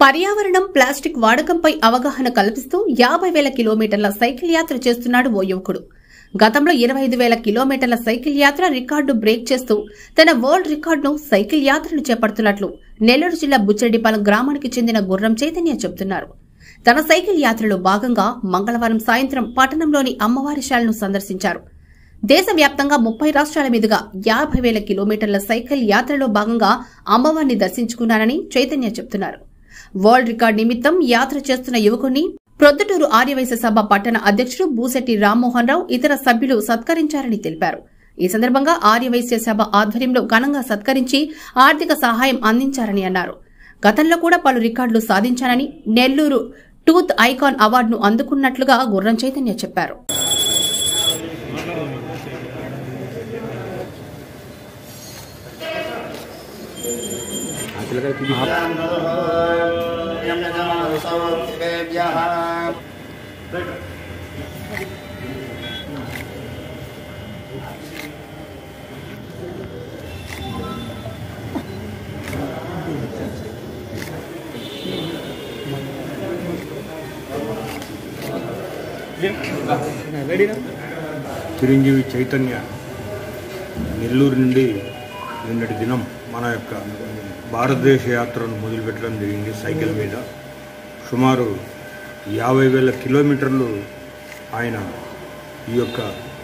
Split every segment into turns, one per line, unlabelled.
పర్యావరణం ప్లాస్టిక్ వాడకంపై అవగాహన కల్పిస్తూ యాభై వేల కిలోమీటర్ల సైకిల్ యాత్ర చేస్తున్నాడు ఓ యువకుడు గతంలో ఇరవై ఐదు వేల కిలోమీటర్ల సైకిల్ యాత్ర రికార్డు బ్రేక్ చేస్తూ తన వరల్డ్ రికార్డును సైకిల్ యాత్రను చేపడుతున్నట్లు నెల్లూరు జిల్లా బుచ్చిరెడ్డిపాలెం గ్రామానికి చెందిన గుర్రం చైతన్య చెబుతున్నారు తన సైకిల్ యాత్రలో భాగంగా మంగళవారం సాయంత్రం పట్టణంలోని అమ్మవారి శాలను సందర్శించారు దేశవ్యాప్తంగా ముప్పై రాష్ట్రాల మీదుగా యాభై వేల కిలోమీటర్ల సైకిల్ యాత్రలో భాగంగా అమ్మవారిని దర్శించుకున్నానని చైతన్య చెబుతున్నారు వరల్డ్ రికార్డు నిమిత్తం యాత్ర చేస్తున్న యువకుణ్ణి ప్రొద్దుటూరు ఆర్యవైశ్య సభ పట్టణ అధ్యక్షుడు బూసెట్టి రామ్మోహన్ రావు ఇతర సభ్యులు సత్కరించారని తెలిపారు ఈ సందర్భంగా ఆర్యవైశ్య సభ ఆధ్వర్యంలో ఘనంగా సత్కరించి ఆర్థిక సహాయం అందించారని అన్నారు గతంలో కూడా పలు రికార్డులు సాధించానని నెల్లూరు టూత్ ఐకాన్ అవార్డును అందుకున్నట్లుగా గుర్రం చైతన్య చెప్పారు
చిరంజీవి చైతన్య నెల్లూరు నుండి నిన్నటి దినం మన యొక్క భారతదేశ యాత్రను మొదలుపెట్టడం జరిగింది సైకిల్ మీద సుమారు యాభై వేల కిలోమీటర్లు ఆయన ఈ యొక్క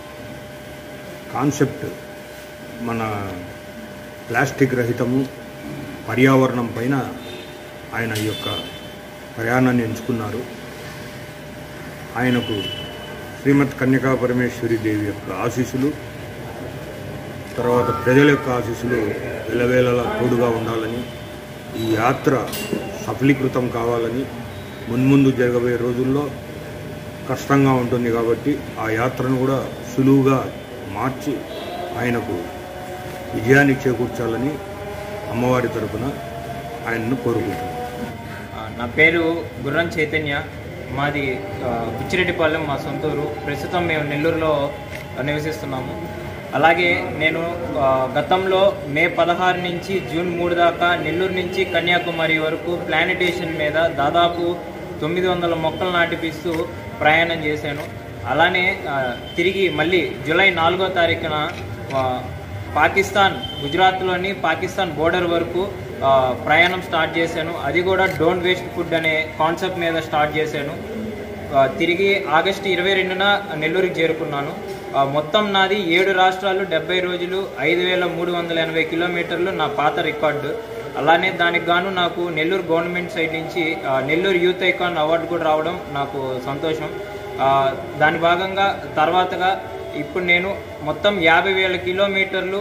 కాన్సెప్ట్ మన ప్లాస్టిక్ రహితము పర్యావరణం పైన ఆయన ఈ యొక్క ప్రయాణాన్ని ఎంచుకున్నారు ఆయనకు శ్రీమద్ కన్యకా పరమేశ్వరి దేవి యొక్క ఆశీస్సులు తర్వాత ప్రజల యొక్క ఆశీస్సులు ఎలవేళలా తోడుగా ఉండాలని ఈ యాత్ర సఫలీకృతం కావాలని మున్ముందు జరగబోయే రోజుల్లో కష్టంగా ఉంటుంది కాబట్టి ఆ యాత్రను కూడా సులువుగా మార్చి ఆయనకు విజయాన్ని చేకూర్చాలని అమ్మవారి తరపున ఆయనను కోరుకుంటున్నాను
ఆ, నా పేరు గుర్రం చైతన్య మాది ఆ, బుచ్చిరెడ్డిపాలెం మా సొంతూరు ప్రస్తుతం మేము నెల్లూరులో నివసిస్తున్నాము అలాగే నేను ఆ, గతంలో మే పదహారు నుంచి జూన్ మూడు దాకా నెల్లూరు నుంచి కన్యాకుమారి వరకు ప్లానిటేషన్ మీద దాదాపు తొమ్మిది వందల మొక్కలు నాటిపిస్తూ ప్రయాణం చేశాను అలానే ఆ, తిరిగి మళ్ళీ జూలై నాలుగో తారీఖున ఆ, పాకిస్తాన్ గుజరాత్లోని పాకిస్తాన్ బోర్డర్ వరకు ఆ, ప్రయాణం స్టార్ట్ చేశాను అది కూడా డోంట్ వేస్ట్ ఫుడ్ అనే కాన్సెప్ట్ మీద స్టార్ట్ చేశాను ఆ, తిరిగి ఆగస్టు ఇరవై రెండున నెల్లూరుకి చేరుకున్నాను ఆ, మొత్తం నాది ఏడు రాష్ట్రాలు డెబ్బై రోజులు ఐదు వేల మూడు వందల ఎనభై కిలోమీటర్లు నా పాత రికార్డు అలానే దానికి గాను నాకు నెల్లూరు గవర్నమెంట్ సైడ్ నుంచి ఆ, నెల్లూరు యూత్ ఐకాన్ అవార్డు కూడా రావడం నాకు సంతోషం ఆ, దాని భాగంగా తర్వాతగా ఇప్పుడు నేను మొత్తం యాభై వేల కిలోమీటర్లు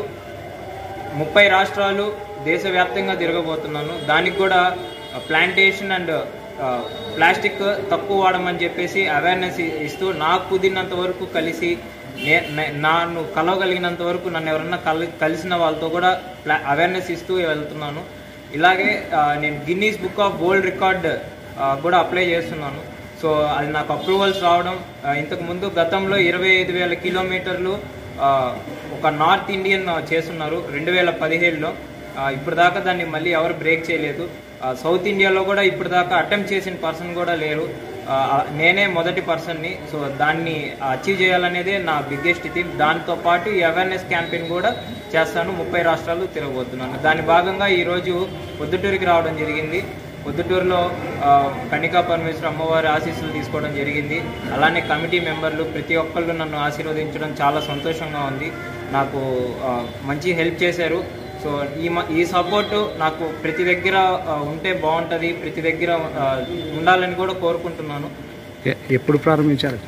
ముప్పై రాష్ట్రాలు దేశవ్యాప్తంగా తిరగబోతున్నాను దానికి కూడా ప్లాంటేషన్ అండ్ ప్లాస్టిక్ తక్కువ వాడమని చెప్పేసి అవేర్నెస్ ఇస్తూ నాకు కుదిరినంత వరకు కలిసి నే నే- నన్ను కలవగలిగినంత వరకు నన్ను ఎవరన్నా కలి కలిసిన వాళ్ళతో కూడా ప్లా అవేర్నెస్ ఇస్తూ వెళ్తున్నాను ఇలాగే ఆ, నేను Guinness book of world record కూడా అప్లై చేస్తున్నాను సో అది నాకు అప్రూవల్స్ రావడం ఆ, ఇంతకు ముందు గతంలో ఇరవై ఐదు వేల కిలోమీటర్లు ఆ, ఒక నార్త్ ఇండియన్ చేస్తున్నారు రెండు వేల పదిహేడులో ఇప్పుడు దాకా దాన్ని మళ్ళీ ఎవరు బ్రేక్ చేయలేదు ఆ, సౌత్ ఇండియాలో కూడా ఇప్పుడు దాకా అటెంప్ట్ చేసిన పర్సన్ కూడా లేరు ఆ, నేనే మొదటి పర్సన్ని సో దాన్ని అచీవ్ చేయాలనేదే నా బిగ్గెస్ట్ థీమ్ దాంతో పాటు ఈ అవేర్నెస్ క్యాంపెయిన్ కూడా చేస్తాను ముప్పై రాష్ట్రాలు తిరగబోతున్నాను దాని భాగంగా ఈరోజు పొద్దుటూరికి రావడం జరిగింది పొద్దుటూరులో ఆ, కన్నికా పరమేశ్వర అమ్మవారి ఆశీస్సులు తీసుకోవడం జరిగింది అలానే కమిటీ మెంబర్లు ప్రతి ఒక్కళ్ళు నన్ను ఆశీర్వదించడం చాలా సంతోషంగా ఉంది నాకు ఆ, మంచి హెల్ప్ చేశారు సో ఈ మ- ఈ సపోర్టు నాకు ప్రతి దగ్గర ఆ, ఉంటే బాగుంటుంది ప్రతి దగ్గర ఆ, ఉండాలని కూడా కోరుకుంటున్నాను
ఎ- ఎప్పుడు ప్రారంభించారు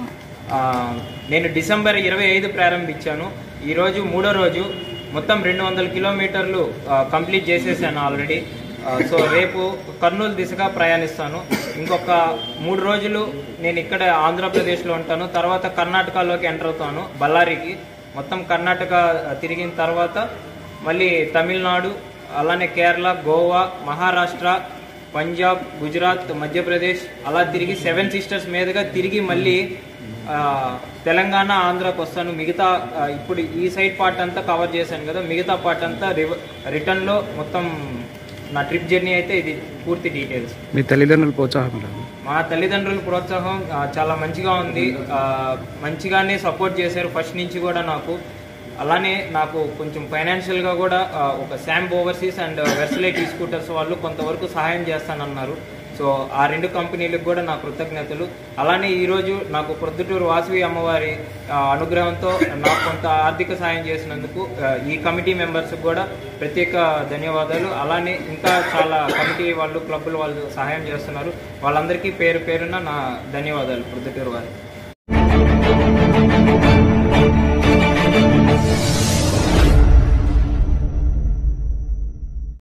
ఆ, నేను డిసెంబర్ ఇరవై ఐదు ప్రారంభించాను ఈరోజు మూడో రోజు మొత్తం రెండు వందల కిలోమీటర్లు ఆ, కంప్లీట్ చేసేసాను ఆల్రెడీ ఆ, సో రేపు కర్నూలు దిశగా ప్రయాణిస్తాను ఇంకొక మూడు రోజులు నేను ఇక్కడ ఆంధ్రప్రదేశ్లో ఉంటాను తర్వాత కర్ణాటకలోకి ఎంటర్ అవుతాను బళ్ళారికి మొత్తం కర్ణాటక ఆ, తిరిగిన తర్వాత మళ్ళీ తమిళనాడు అలానే కేరళ గోవా మహారాష్ట్ర పంజాబ్ గుజరాత్ మధ్యప్రదేశ్ అలా తిరిగి సెవెన్ సిస్టర్స్ మీదుగా తిరిగి మళ్ళీ ఆ, తెలంగాణ ఆంధ్రాకి వస్తాను మిగతా ఆ, ఇప్పుడు ఈ సైడ్ పార్ట్ అంతా కవర్ చేశాను కదా మిగతా పార్ట్ అంతా రివ రిటర్న్లో మొత్తం నా ట్రిప్ జర్నీ అయితే ఇది పూర్తి డీటెయిల్స్
మీ తల్లిదండ్రుల ప్రోత్సాహం ఎలా ఉంది?
మా తల్లిదండ్రుల ప్రోత్సాహం ఆ, చాలా మంచిగా ఉంది ఆ, మంచిగానే సపోర్ట్ చేశారు ఫస్ట్ నుంచి కూడా నాకు అలానే నాకు కొంచెం ఫైనాన్షియల్గా కూడా ఆ, ఒక శాంప్ ఓవర్సీస్ అండ్ వెర్సిలైట్ స్కూటర్స్ వాళ్ళు కొంతవరకు సహాయం చేస్తానన్నారు సో ఆ రెండు కంపెనీలకు కూడా నా కృతజ్ఞతలు అలానే ఈరోజు నాకు ప్రొద్దుటూరు వాసవి అమ్మవారి ఆ, అనుగ్రహంతో నాకు కొంత ఆర్థిక సాయం చేసినందుకు ఆ, ఈ కమిటీ మెంబర్స్ కూడా ప్రత్యేక ధన్యవాదాలు అలానే ఇంకా చాలా కమిటీ వాళ్ళు క్లబ్బుల వాళ్ళు సహాయం చేస్తున్నారు వాళ్ళందరికీ పేరు పేరున నా ధన్యవాదాలు ప్రొద్దుటూరు వారికి